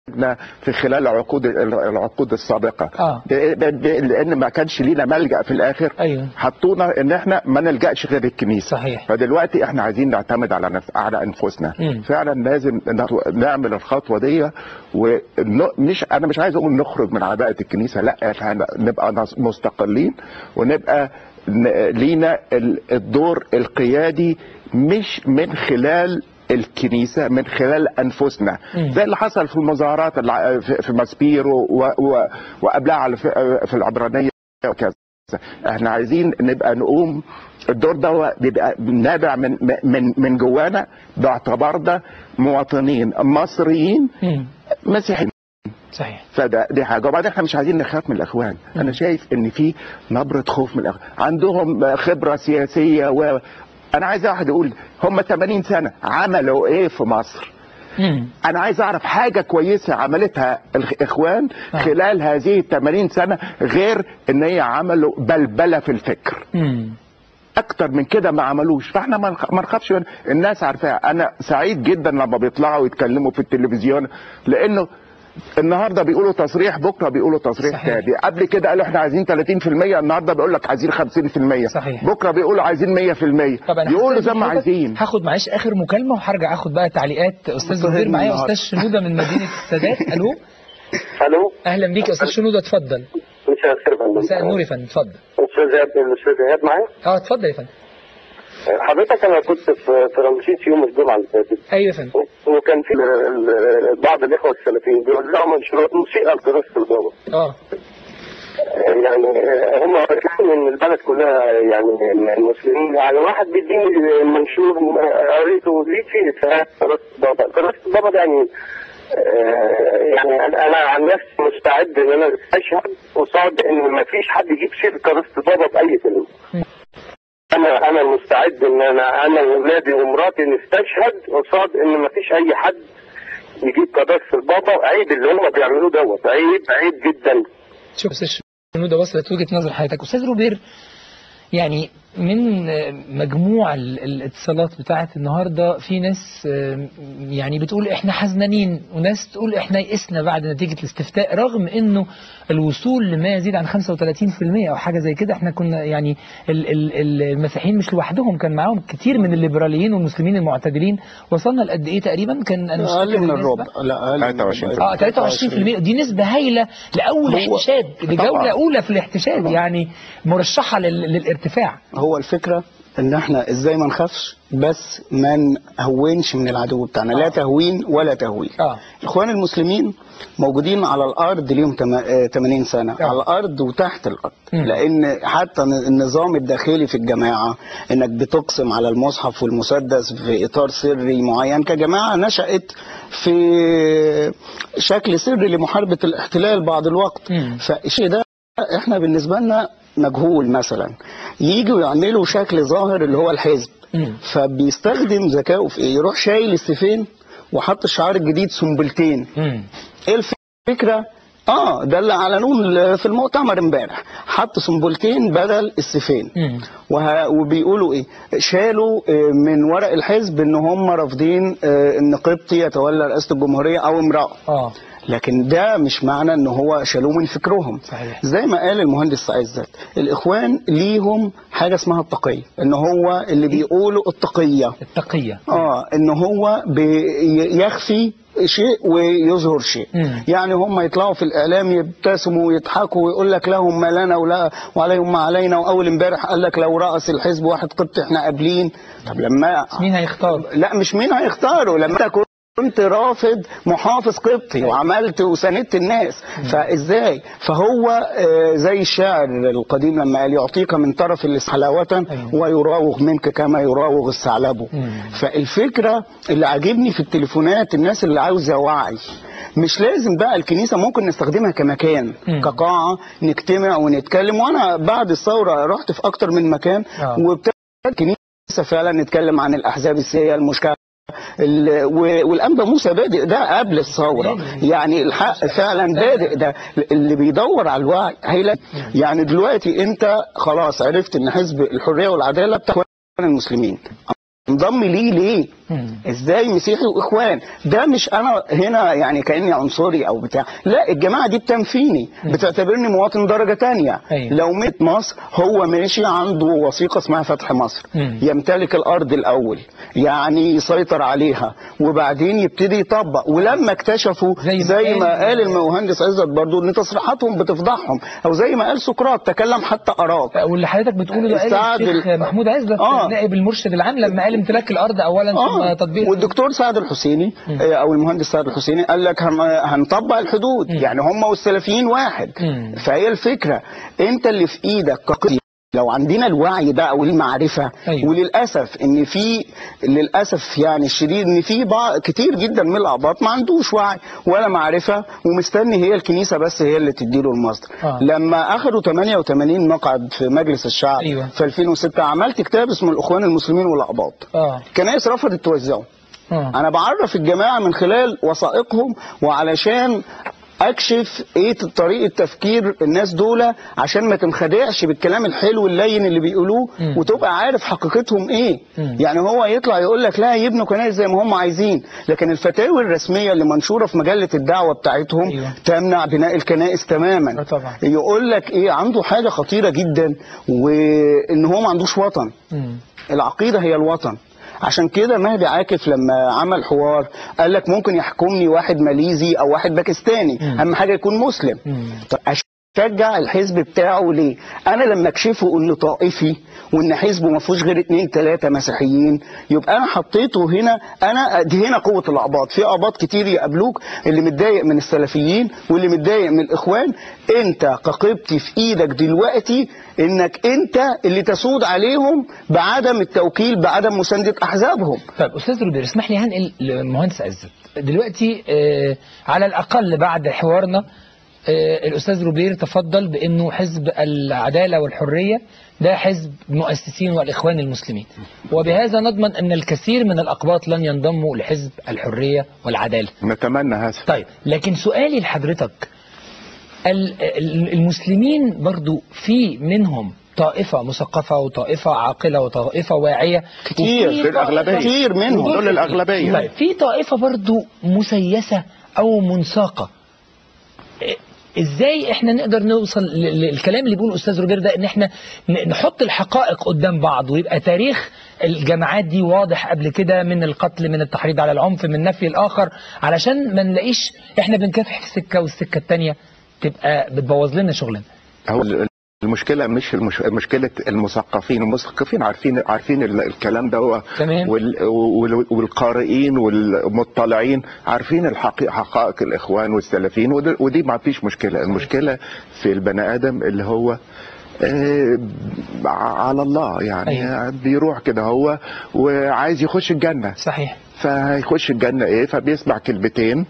في خلال العقود العقود السابقه آه. ب- ب- ب- لان ما كانش لينا ملجا في الاخر أيوه. حطونا ان احنا ما نلجاش غير الكنيسه صحيح. فدلوقتي احنا عايزين نعتمد على نف... على انفسنا مم. فعلا لازم ن- نعمل الخطوه دي ومش انا مش عايز اقول نخرج من عباءه الكنيسه لا احنا نبقى نص- مستقلين ونبقى ن- لينا ال- الدور القيادي مش من خلال الكنيسه من خلال انفسنا مم. زي اللي حصل في المظاهرات الع- في في ماسبيرو و- و- وقبلها على في في العبرانيه وكذا احنا عايزين نبقى نقوم الدور ده بيبقى نابع من من من جوانا باعتبارنا مواطنين مصريين مم. مسيحيين صحيح فده دي حاجه وبعدين احنا مش عايزين نخاف من الاخوان انا شايف ان في نبره خوف من الاخوان عندهم خبره سياسيه و انا عايز واحد يقول هم 80 سنه عملوا ايه في مصر مم. انا عايز اعرف حاجه كويسه عملتها الاخوان آه. خلال هذه ال 80 سنه غير ان هي عملوا بلبله في الفكر مم. اكتر من كده ما عملوش فاحنا ما نخ- ما نخافش من الناس عارفاها انا سعيد جدا لما بيطلعوا يتكلموا في التلفزيون لانه النهارده بيقولوا تصريح بكره بيقولوا تصريح صحيح. تاني قبل كده قالوا احنا عايزين 30% النهارده بيقول لك عايزين 50% صحيح. بكره بيقولوا عايزين 100% طب انا يقولوا هستأذن زي ما حضرتك، عايزين هاخد معلش اخر مكالمه وهرجع اخد بقى تعليقات استاذ مضطهد زبير معايا النهاردة. استاذ شنوده من مدينه السادات الو الو اهلا بيك يا استاذ شنوده اتفضل مساء الخير يا فندم مساء النور يا فندم اتفضل استاذ ايهاب الاستاذ ايهاب معايا اه اتفضل يا فندم حضرتك انا كنت في في رمسيس يوم الجمعه اللي فاتت ايوه يا فندم وكان في ال- ال- بعض الاخوه السلفيين بيوزعوا منشورات موسيقى لدراسه البابا اه يعني هم كانوا من البلد كلها يعني المسلمين يعني واحد بيديني منشور قريته ليه فيه اتهام دراسه البابا دراسه البابا ده يعني آه، يعني انا أنا عن نفسي مستعد ان انا اشهد قصاد ان ما فيش حد يجيب سيره دراسه البابا باي كلمه انا انا مستعد ان انا انا واولادي ومراتي نستشهد قصاد ان ما فيش اي حد يجيب قداسه البابا عيب اللي هم بيعملوه دوت عيب عيب جدا شوف استاذ شنوده وصلت وجهه نظر حضرتك استاذ روبير يعني من آه، مجموع ال- الاتصالات بتاعت النهارده في ناس آه، يعني بتقول احنا حزنانين وناس تقول احنا يئسنا بعد نتيجه الاستفتاء رغم انه الوصول لما يزيد عن 35% او حاجه زي كده احنا كنا يعني ال- ال- ال- المسيحيين مش لوحدهم كان معاهم كتير من الليبراليين والمسلمين المعتدلين وصلنا لقد ايه تقريبا كان أنا مش اقل فاكر من النسبة. الربع لا اقل من 23%. الربع. اه 23% دي نسبة هايلة لأول هو- احتشاد لجولة طبعاً. أولى في الاحتشاد يعني مرشحة لل- للارتفاع هو الفكره ان احنا ازاي ما نخافش بس ما نهونش من العدو بتاعنا لا آه. تهوين ولا تهويل اه الاخوان المسلمين موجودين على الارض ليهم تم- آه، 80 سنه آه. على الارض وتحت الارض مم. لان حتى ن- النظام الداخلي في الجماعه انك بتقسم على المصحف والمسدس في اطار سري معين كجماعه نشات في شكل سري لمحاربه الاحتلال بعض الوقت مم. فالشيء ده احنا بالنسبه لنا مجهول مثلا يجوا يعملوا شكل ظاهر اللي هو الحزب مم. فبيستخدم ذكائه في ايه يروح شايل السيفين وحط الشعار الجديد سنبلتين مم. ايه الفكره اه ده اللي اعلنوه في المؤتمر امبارح حط سنبلتين بدل السيفين مم. وه... وبيقولوا ايه شالوا آه، من ورق الحزب ان هم رافضين آه، ان قبطي يتولى رئاسه الجمهوريه او امراه اه لكن ده مش معنى ان هو شالوه من فكرهم صحيح. زي ما قال المهندس عزت الاخوان ليهم حاجه اسمها التقيه ان هو اللي بيقولوا التقيه التقية اه ان هو بيخفي شيء ويظهر شيء مم. يعني هم يطلعوا في الاعلام يبتسموا ويضحكوا ويقول لك لهم ما لنا ولا وعليهم ما علينا واول امبارح قال لك لو رأس الحزب واحد قبط احنا قابلين طب لما مين هيختار لا مش مين هيختاره لما انت كنت رافض محافظ قبطي وعملت وساندت الناس فازاي فهو آه، زي الشاعر القديم لما قال يعطيك من طرف اللسان حلاوة أيوة. ويراوغ منك كما يراوغ الثعلب مم. فالفكرة اللي عاجبني في التليفونات الناس اللي عاوزة وعي مش لازم بقى الكنيسة ممكن نستخدمها كمكان مم. كقاعة نجتمع ونتكلم وانا بعد الثورة رحت في اكتر من مكان آه. وابتدت الكنيسة فعلا نتكلم عن الاحزاب السياسية المشكلة ال- و- والانبا موسى بادئ ده قبل الثوره يعني الحق فعلا بادئ ده اللي بيدور على الوعي هيلاقي يعني دلوقتي انت خلاص عرفت ان حزب الحريه والعداله بتاع المسلمين انضم ليه ليه مم. ازاي مسيحي واخوان ده مش انا هنا يعني كاني عنصري او بتاع لا الجماعه دي بتنفيني بتعتبرني مواطن درجه تانية أيوة. لو مت مصر هو ماشي عنده وثيقه اسمها فتح مصر مم. يمتلك الارض الاول يعني يسيطر عليها وبعدين يبتدي يطبق ولما اكتشفوا زي ما زي ما قال- قال المهندس عزت برضو ان تصريحاتهم بتفضحهم او زي ما قال سقراط تكلم حتى اراك واللي حضرتك بتقوله ده قال سعد الشيخ ال- محمود عزت آه. نائب المرشد العام لما قال امتلاك الارض اولا ثم اه تطبيق والدكتور سعد الحسيني آه، او المهندس سعد الحسيني قال لك هن- هنطبق الحدود يعني هم والسلفيين واحد مم. فهي الفكره انت اللي في ايدك كقضية لو عندنا الوعي ده او المعرفه أيوة. وللاسف ان في للاسف يعني الشديد ان في بعض كتير جدا من الاعباط ما عندوش وعي ولا معرفه ومستني هي الكنيسه بس هي اللي تديله المصدر آه. لما اخذوا 88 مقعد في مجلس الشعب أيوة. في 2006 عملت كتاب اسمه الاخوان المسلمين والاقباط اه الكنائس رفضت توزعه اه انا بعرف الجماعه من خلال وثائقهم وعلشان اكشف ايه طريقه تفكير الناس دول عشان ما تنخدعش بالكلام الحلو اللين اللي بيقولوه مم. وتبقى عارف حقيقتهم ايه مم. يعني هو يطلع يقول لك لا يبنوا كنائس زي ما هم عايزين لكن الفتاوي الرسميه اللي منشوره في مجله الدعوه بتاعتهم أيوة. تمنع بناء الكنائس تماما آه طبعا. يقول لك ايه عنده حاجه خطيره جدا وان هو ما عندوش وطن مم. العقيدة هي الوطن عشان كده مهدي عاكف لما عمل حوار قال لك ممكن يحكمني واحد ماليزي او واحد باكستاني مم. اهم حاجه يكون مسلم مم. طب اشجع الحزب بتاعه ليه انا لما اكشفه انه طائفي وان حزبه ما فيهوش غير اتنين تلاته مسيحيين يبقى انا حطيته هنا انا دي هنا قوه الاعباط في اعباط كتير يقابلوك اللي متضايق من السلفيين واللي متضايق من الاخوان انت كقبطي في ايدك دلوقتي انك انت اللي تسود عليهم بعدم التوكيل بعدم مسانده احزابهم طيب استاذ روبير اسمح لي هنقل للمهندس عزت دلوقتي آه على الاقل بعد حوارنا آه الاستاذ روبير تفضل بانه حزب العداله والحريه ده حزب مؤسسين والاخوان المسلمين وبهذا نضمن ان الكثير من الاقباط لن ينضموا لحزب الحريه والعداله نتمنى هذا طيب لكن سؤالي لحضرتك ال- ال- المسلمين برضو في منهم طائفة مثقفة وطائفة عاقلة وطائفة واعية كتير، وفي دول الأغلبية. طائفة- كتير منهم. ودول دول كتير. الأغلبية. طيب في طائفة برضو مسيسة أو منساقة إيه- ازاي احنا نقدر نوصل ل- للكلام اللي بيقوله الاستاذ روبير ده ان احنا ن- نحط الحقائق قدام بعض ويبقى تاريخ الجماعات دي واضح قبل كده من القتل من التحريض على العنف من نفي الاخر علشان ما نلاقيش احنا بنكافح في سكه والسكه الثانيه تبقى بتبوظ لنا شغلنا هو المشكله مش المش... مشكله المثقفين المثقفين عارفين عارفين ال- الكلام ده هو تمام. وال... وال... والقارئين والمطلعين عارفين الحقيقة حقائق الاخوان والسلفيين ودي, ودي ما فيش مشكله المشكله في البني ادم اللي هو آه، على الله يعني أيوة. بيروح كده هو وعايز يخش الجنه صحيح فهيخش الجنة ايه فبيسمع كلمتين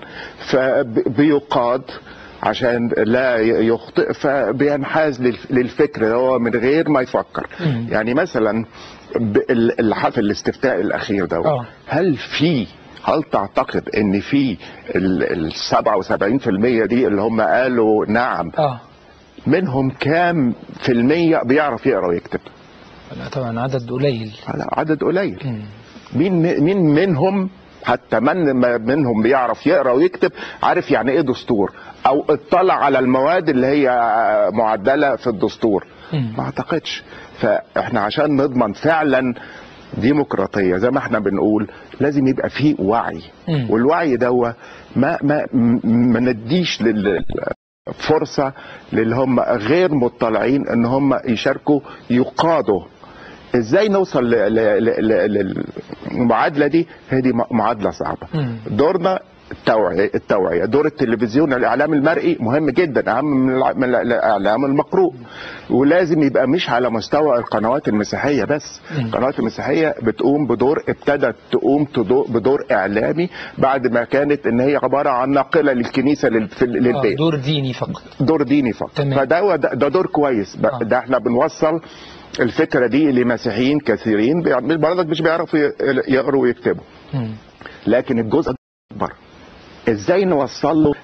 فبيقاد عشان لا يخطئ فبينحاز للف- للفكر اللي هو من غير ما يفكر مم. يعني مثلا ب- ال- الحفل الاستفتاء الاخير ده آه. هل في هل تعتقد ان في ال 77% دي اللي هم قالوا نعم اه منهم كام في المية بيعرف يقرا ويكتب؟ لا طبعا عدد قليل لا، عدد قليل مم. مين مين منهم حتى من ما منهم بيعرف يقرا ويكتب عارف يعني ايه دستور او اطلع على المواد اللي هي معدله في الدستور مم. ما اعتقدش فاحنا عشان نضمن فعلا ديمقراطيه زي ما احنا بنقول لازم يبقى فيه وعي مم. والوعي ده ما ما ما نديش لل فرصه للي هم غير مطلعين ان هم يشاركوا يقادوا ازاي نوصل ل- ل- ل- ل- للمعادله دي هي دي م- معادله صعبه مم. دورنا التوعية التوعية دور التلفزيون الإعلام المرئي مهم جدا أهم من الع- من الإعلام المقروء ولازم يبقى مش على مستوى القنوات المسيحية بس مم. القنوات المسيحية بتقوم بدور ابتدت تقوم تدو- بدور إعلامي بعد ما كانت إن هي عبارة عن ناقلة للكنيسة لل- في- آه للبيت دور ديني فقط دور ديني فقط تمام. فده هو ده, ده دور كويس ب- آه. ده احنا بنوصل الفكره دي لمسيحيين كثيرين بيع- برضك مش بيعرفوا ي- يقروا ويكتبوا مم. لكن الجزء الاكبر ازاي نوصل له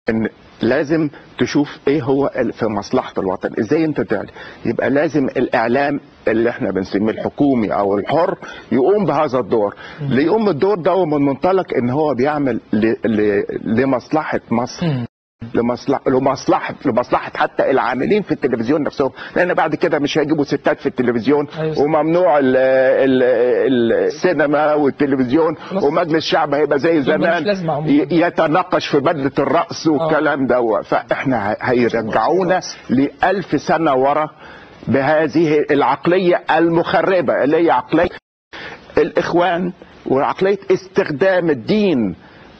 ان لازم تشوف ايه هو ال- في مصلحه الوطن ازاي انت تعلي يبقى لازم الاعلام اللي احنا بنسميه الحكومي او الحر يقوم بهذا الدور ليقوم الدور ده من منطلق ان هو بيعمل ل... ل... لمصلحه مصر مم. لمصلحه لمصلحه لمصلحه حتى العاملين في التلفزيون نفسهم لان بعد كده مش هيجيبوا ستات في التلفزيون أيوة. وممنوع ال ال ال السينما والتلفزيون خلاص. ومجلس الشعب هيبقى زي دول ملوش زمان لازمة عموما. ي- يتناقش في بدله الرأس والكلام ده فاحنا ه- هيرجعونا لألف سنه ورا بهذه العقليه المخربه اللي هي عقليه الاخوان وعقليه استخدام الدين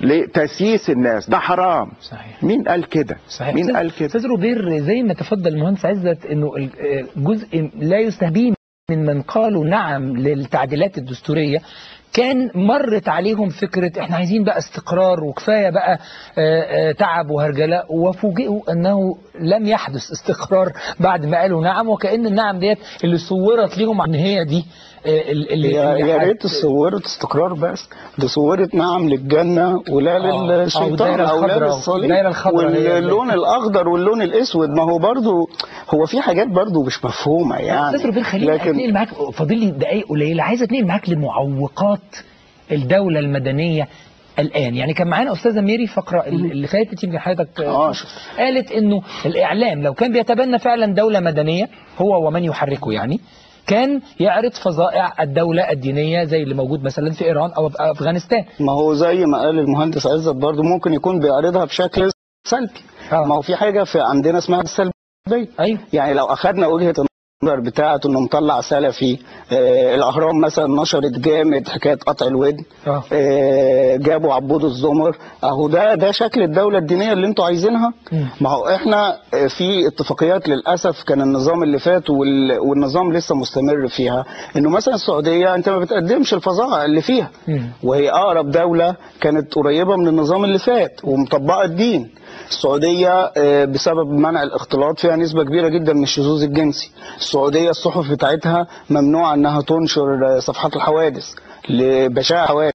لتسييس الناس ده حرام صحيح مين قال كده صحيح مين أستاذ- قال كده استاذ روبير زي ما تفضل المهندس عزت انه ال- آه، جزء لا يستهبين من من قالوا نعم للتعديلات الدستوريه كان مرت عليهم فكره احنا عايزين بقى استقرار وكفايه بقى آه، آه، تعب وهرجله وفوجئوا انه لم يحدث استقرار بعد ما قالوا نعم وكان النعم ديت اللي صورت ليهم ان هي دي آه، ال- اللي يا اللي يا هت- ريت صورت استقرار بس دي صورت نعم للجنه ولا آه، آه، للشيطان والدايرة او لا الخضراء، للصليب والدايرة الخضراء هي واللون الاخضر واللون الاسود ما هو برضو هو في حاجات برضو مش مفهومه يعني استاذ روبير خليني اتنقل معاك فاضل لي دقائق قليله عايز اتنقل معاك لمعوقات الدوله المدنيه الان يعني كان معانا استاذه ميري فقره اللي فاتت يمكن حضرتك آه، شفت. قالت انه الاعلام لو كان بيتبنى فعلا دوله مدنيه هو ومن يحركه يعني كان يعرض فظائع الدوله الدينيه زي اللي موجود مثلا في ايران او في افغانستان ما هو زي ما قال المهندس عزت برضو ممكن يكون بيعرضها بشكل سلبي آه. ما هو في حاجه في عندنا اسمها السلبيه ايوه يعني لو اخذنا وجهه النظر بتاعته انه مطلع سلفي آه الاهرام مثلا نشرت جامد حكايه قطع الودن اه آه جابوا عبود الزمر اهو ده ده شكل الدوله الدينيه اللي انتوا عايزينها مم. ما هو احنا آه، في اتفاقيات للاسف كان النظام اللي فات وال- والنظام لسه مستمر فيها انه مثلا السعوديه انت ما بتقدمش الفظائع اللي فيها مم. وهي اقرب دوله كانت قريبه من النظام اللي فات ومطبقه الدين السعوديه آه، بسبب منع الاختلاط فيها نسبه كبيره جدا من الشذوذ الجنسي السعوديه الصحف بتاعتها ممنوع انها تنشر آه، صفحات الحوادث لبشاعة حوادث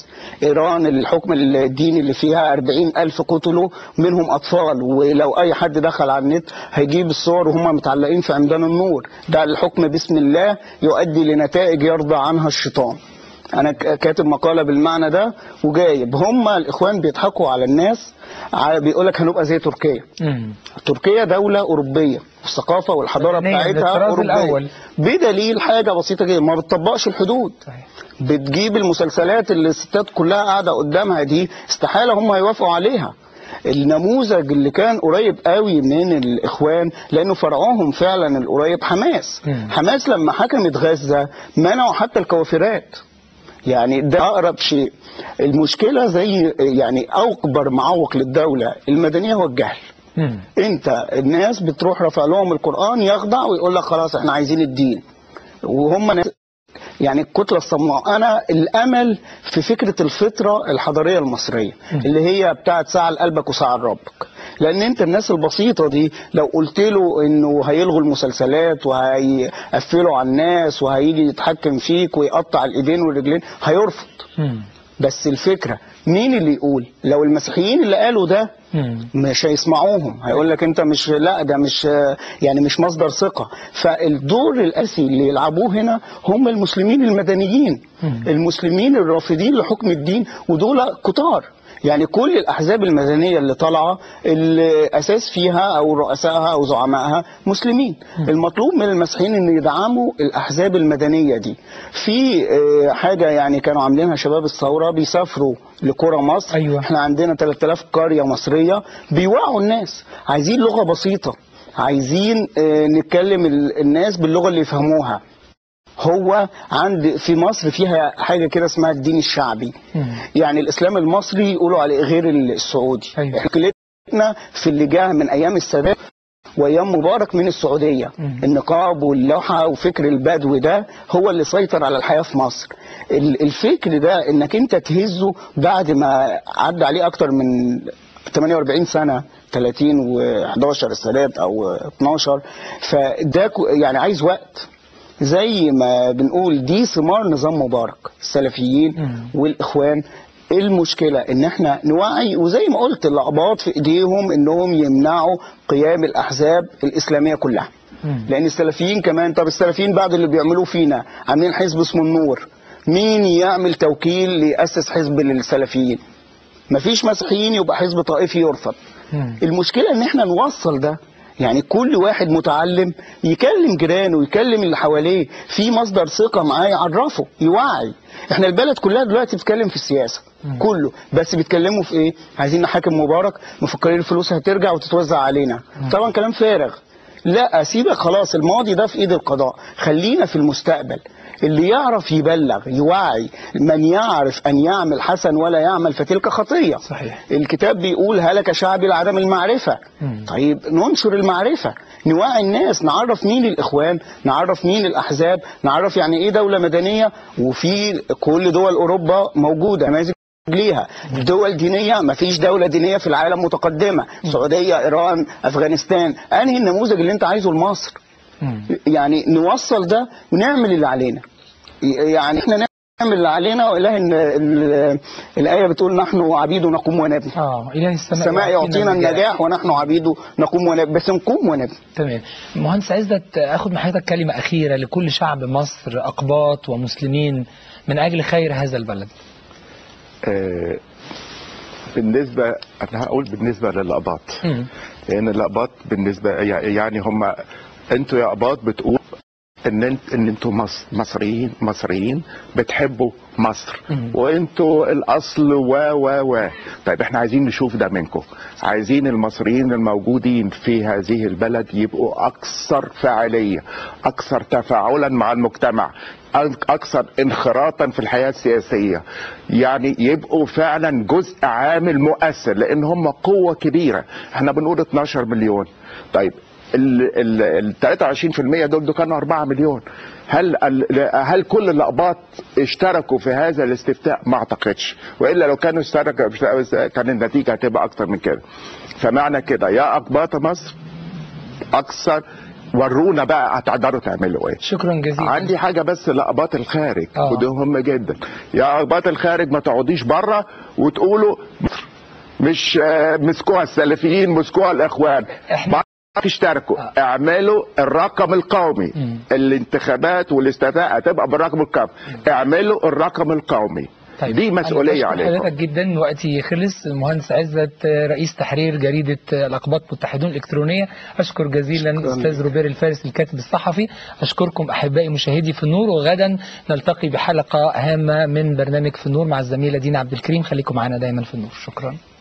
إيران الحكم الديني اللي فيها 40 ألف قتلوا منهم أطفال ولو أي حد دخل على النت هيجيب الصور وهم متعلقين في عمدان النور ده الحكم بسم الله يؤدي لنتائج يرضى عنها الشيطان انا ك- كاتب مقاله بالمعنى ده وجايب هم الاخوان بيضحكوا على الناس بيقول لك هنبقى زي تركيا مم. تركيا دولة أوروبية الثقافة والحضارة مدنية من بتاعتها الطراز أوروبية الأول. بدليل حاجة بسيطة جدا ما بتطبقش الحدود صحيح بتجيب المسلسلات اللي الستات كلها قاعدة قدامها دي استحالة هم يوافقوا عليها النموذج اللي كان قريب قوي من الاخوان لانه فرعهم فعلا القريب حماس مم. حماس لما حكمت غزه منعوا حتى الكوافرات يعني ده اقرب شيء المشكله زي يعني اكبر معوق للدوله المدنيه هو الجهل مم. انت الناس بتروح رافع لهم القران يخضع ويقول لك خلاص احنا عايزين الدين وهم ناس يعني الكتلة الصماء أنا الأمل في فكرة الفطرة الحضارية المصرية اللي هي بتاعت ساعة لقلبك وساعة لربك لأن أنت الناس البسيطة دي لو قلت له إنه هيلغوا المسلسلات وهيقفلوا على الناس وهيجي يتحكم فيك ويقطع الإيدين والرجلين هيرفض مم. بس الفكرة مين اللي يقول لو المسيحيين اللي قالوا ده مم. مش هيسمعوهم هيقول لك انت مش لا ده مش يعني مش مصدر ثقه فالدور الاساسي اللي يلعبوه هنا هم المسلمين المدنيين مم. المسلمين الرافضين لحكم الدين ودول كتار يعني كل الاحزاب المدنيه اللي طالعه الاساس فيها او رؤسائها او زعمائها مسلمين المطلوب من المسيحيين ان يدعموا الاحزاب المدنيه دي في آه، حاجه يعني كانوا عاملينها شباب الثوره بيسافروا لقرى مصر أيوة. احنا عندنا 3000 قريه مصريه بيوعوا الناس عايزين لغه بسيطه عايزين آه، نتكلم ال- الناس باللغه اللي يفهموها هو عند في مصر فيها حاجه كده اسمها الدين الشعبي مم. يعني الاسلام المصري يقولوا عليه غير السعودي أيوة. مشكلتنا في اللي جه من ايام السادات وايام مبارك من السعوديه مم. النقاب واللوحه وفكر البدو ده هو اللي سيطر على الحياه في مصر ال- الفكر ده انك انت تهزه بعد ما عدى عليه اكتر من 48 سنه 30 و11 السادات او 12 فده كو- يعني عايز وقت زي ما بنقول دي ثمار نظام مبارك السلفيين مم. والاخوان ايه المشكله ان احنا نوعي وزي ما قلت الاقباط في ايديهم انهم يمنعوا قيام الاحزاب الاسلاميه كلها مم. لان السلفيين كمان طب السلفيين بعد اللي بيعملوه فينا عاملين حزب اسمه النور مين يعمل توكيل ليأسس حزب للسلفيين مفيش مسيحيين يبقى حزب طائفي يرفض مم. المشكله ان احنا نوصل ده يعني كل واحد متعلم يكلم جيرانه يكلم اللي حواليه في مصدر ثقه معاه يعرفه يوعي احنا البلد كلها دلوقتي بتتكلم في السياسه كله بس بيتكلموا في ايه عايزين نحاكم مبارك مفكرين الفلوس هترجع وتتوزع علينا طبعا كلام فارغ لا سيبك خلاص الماضي ده في ايد القضاء خلينا في المستقبل اللي يعرف يبلغ يوعي من يعرف ان يعمل حسن ولا يعمل فتلك خطيه صحيح الكتاب بيقول هلك شعبي لعدم المعرفة مم. طيب ننشر المعرفة نوعي الناس نعرف مين الإخوان نعرف مين الأحزاب نعرف يعني إيه دولة مدنية وفي كل دول أوروبا موجودة نماذج ليها دول دينية ما فيش دولة دينية في العالم متقدمة السعودية إيران أفغانستان أنهي النموذج اللي أنت عايزه لمصر مم. يعني نوصل ده ونعمل اللي علينا يعني احنا نعمل اللي علينا واله ان ال- الايه بتقول نحن عبيد نقوم ونبني اه اله السماء السماء يعطينا النجاح ونحن عبيده نقوم ونبني بس نقوم ونبني تمام مهندس عزت اخد من حضرتك كلمه اخيره لكل شعب مصر اقباط ومسلمين من اجل خير هذا البلد آه، بالنسبه انا هقول بالنسبه للاباط مم. لان الاباط بالنسبه يعني هم انتوا يا اباط بتقول ان انت ان انتوا مص- مصريين مصريين بتحبوا مصر مم. وانتوا الاصل و و و طيب احنا عايزين نشوف ده منكم عايزين المصريين الموجودين في هذه البلد يبقوا اكثر فاعليه اكثر تفاعلا مع المجتمع أك- اكثر انخراطا في الحياه السياسيه يعني يبقوا فعلا جزء عامل مؤثر لان هم قوه كبيره احنا بنقول 12 مليون طيب ال ال ال 23% دول دول كانوا 4 مليون هل ال- هل كل الاقباط اشتركوا في هذا الاستفتاء؟ ما اعتقدش والا لو كانوا اشتركوا كان النتيجه هتبقى اكتر من كده. فمعنى كده يا اقباط مصر اكثر ورونا بقى هتقدروا تعملوا ايه. شكرا جزيلا عندي حاجه بس لاقباط الخارج آه. وده مهم جدا يا اقباط الخارج ما تقعديش بره وتقولوا مش آه، مسكوها السلفيين مسكوها الاخوان إحنا- ما تشتركوا آه. اعملوا الرقم القومي مم. الانتخابات والاستفتاء هتبقى بالرقم القومي اعملوا الرقم القومي دي مسؤوليه أنا بشكر عليكم حضرتك جدا وقتي خلص المهندس عزت رئيس تحرير جريدة الأقباط متحدون الإلكترونية أشكر جزيلا شكراً. أستاذ روبير الفارس الكاتب الصحفي أشكركم أحبائي مشاهدي في النور وغدا نلتقي بحلقة هامة من برنامج في النور مع الزميلة دينا عبد الكريم خليكم معنا دايما في النور شكرا